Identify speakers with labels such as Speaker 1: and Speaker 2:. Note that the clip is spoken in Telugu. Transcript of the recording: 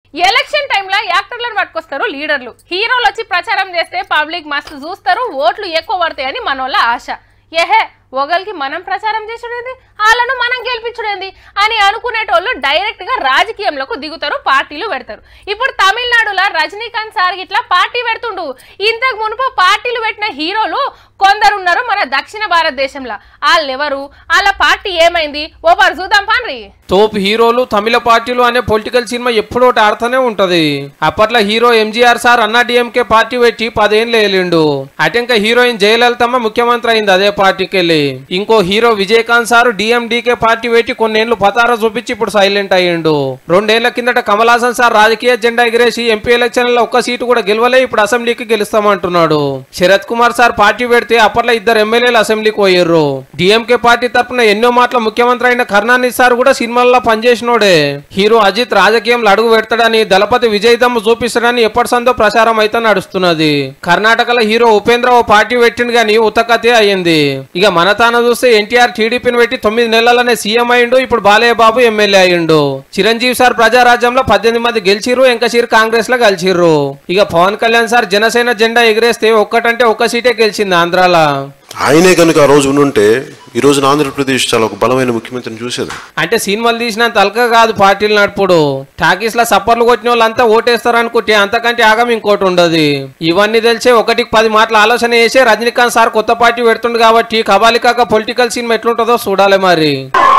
Speaker 1: ఎలక్షన్ టైంలో యాక్టర్లను పట్టుకొస్తారు లీడర్లు హీరోలు వచ్చి ప్రచారం చేస్తే పబ్లిక్ మస్తు చూస్తారు ఓట్లు ఎక్కువ పడతాయని మనోళ్ళ ఆశ ఏహే ఒకరికి మనం ప్రచారం చేసుడేంది వాళ్ళను మనం గెలిపించుడేంది అని అనుకునేటోళ్ళు డైరెక్ట్ గా రాజకీయంలోకి దిగుతారు పార్టీలు పెడతారు ఇప్పుడు తమిళనాడులో రజనీకాంత్ సార్ ఇట్లా పార్టీ పెడుతుండు ఇంతకు మునుపు పార్టీలు పెట్టిన హీరోలు కొందరు ఉన్నారు మన దక్షిణ భారతదేశంలో వాళ్ళెవరు వాళ్ళ పార్టీ ఏమైంది ఓ పరు చూద్దాం పాన్రి
Speaker 2: తోపు హీరోలు తమిళ పార్టీలు అనే పొలిటికల్ సినిమా ఎప్పుడో ఒకటి ఆడుతూనే ఉంటది అప్పట్లో hero MGR sir Anna DMK party పెట్టి పదేళ్ళు వెళ్ళిండు అటెంక హీరోయిన్ జయలలితమ్మ ముఖ్యమంత్రి అయింది అదే పార్టీకి వెళ్ళి ఇంకో hero Vijayakanth sir DMDK party పెట్టి కొన్నేళ్లు పతారా చూపించి ఇప్పుడు సైలెంట్ అయ్యిండు రెండేళ్ల కిందట కమల్ హాసన్ సార్ రాజకీయ జెండా ఎగిరేసి ఎంపీ ఎలక్షన్ లో ఒక్క సీటు కూడా గెలవలే ఇప్పుడు అసెంబ్లీకి గెలుస్తామంటున్నాడు శరత్ కుమార్ సార్ పార్టీ పెడితే అప్పట్లో ఇద్దరు ఎమ్మెల్యేలు అసెంబ్లీకి పోయారు డిఎంకే పార్టీ తరపున ఎన్నో మాటల ముఖ్యమంత్రి అయిన కరుణానిధి సార్ కూడా సినిమాల్లో పనిచేసినోడే హీరో అజిత్ రాజకీయంలో అడుగు పెడతాడని దళపతి విజయ్ దమ్ము చూపిస్తాడని ఎప్పటి సందో ప్రచారం అయితే నడుస్తున్నది కర్ణాటకలో హీరో ఉపేంద్ర ఓ పార్టీ పెట్టిండు గాని ఉతకతే అయ్యింది ఇక మన తాన చూస్తే ఎన్టీఆర్ టీడీపీని పెట్టి తొమ్మిది నెలలనే సీఎం అయిండు ఇప్పుడు బాలయ్య బాబు ఎమ్మెల్యే అయ్యిండు చిరంజీవి సార్ ప్రజారాజ్యంలో పద్దెనిమిది మంది గెలిచిర్రు ఎంకసీరు కాంగ్రెస్ లో గెలిచిర్రు ఇక పవన్ కళ్యాణ్ సార్ జనసేన జెండా ఎగిరేస్తే ఒక్కటంటే ఒక్క సీటే గెలిచింది ఆంధ్రాలో
Speaker 3: ఆయనే కనుక ఆ రోజు ఉండుంటే ఈ రోజున ఆంధ్రప్రదేశ్ చాలా ఒక బలమైన ముఖ్యమంత్రిని చూసేది
Speaker 2: అంటే సినిమాలు తీసినంత అలక కాదు పార్టీలు నడుపుడు టాకీస్ లో సప్పర్లు కొట్టిన వాళ్ళంతా ఓటేస్తారు అనుకుంటే అంతకంటే ఆగం ఇంకోటి ఉండదు ఇవన్నీ తెలిసే ఒకటికి పది మాటల ఆలోచన చేసి రజనీకాంత్ సార్ కొత్త పార్టీ పెడుతుండు కాబట్టి కబాలికాక పొలిటికల్ సినిమా ఎట్లుంటుందో చూడాలి మరి